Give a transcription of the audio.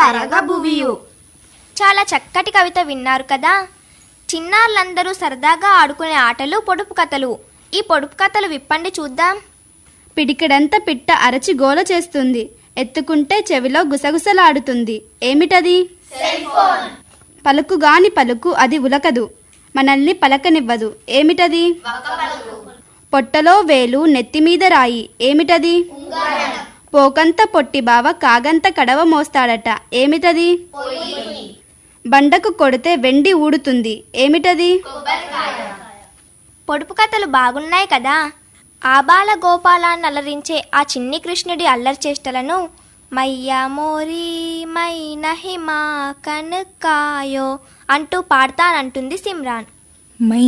కరగబువియు చాలా చక్కటి కవిత విన్నారు కదా చిన్నారులందరూ సరదాగా ఆడుకునే ఆటలు పొడుపు కథలు ఈ పొడుపు కథలు విప్పండి చూద్దాం పిడికిడంత పిట్ట అరచి గోల చేస్తుంది ఎత్తుకుంటే చెవిలో గుసగుసలాడుతుంది ఏమిటది పలుకుగాని పలుకు అది ఉలకదు మనల్ని పలకనివ్వదు ఏమిటది పొట్టలో వేలు నెత్తిమీద రాయి ఏమిటది పోకంత పొట్టి బావ కాగంత కడవ మోస్తాడట ఏమిటది బండకు కొడితే వెండి ఊడుతుంది ఏమిటది పొడుపు కథలు బాగున్నాయి కదా ఆబాల గోపాలాన్ని అలరించే ఆ చిన్ని కృష్ణుడి అల్లరి చేష్టలను మయ్యా మోరీ మై నహిమా కనుకాయో అంటూ పాడతానంటుంది సిమ్రాన్ మై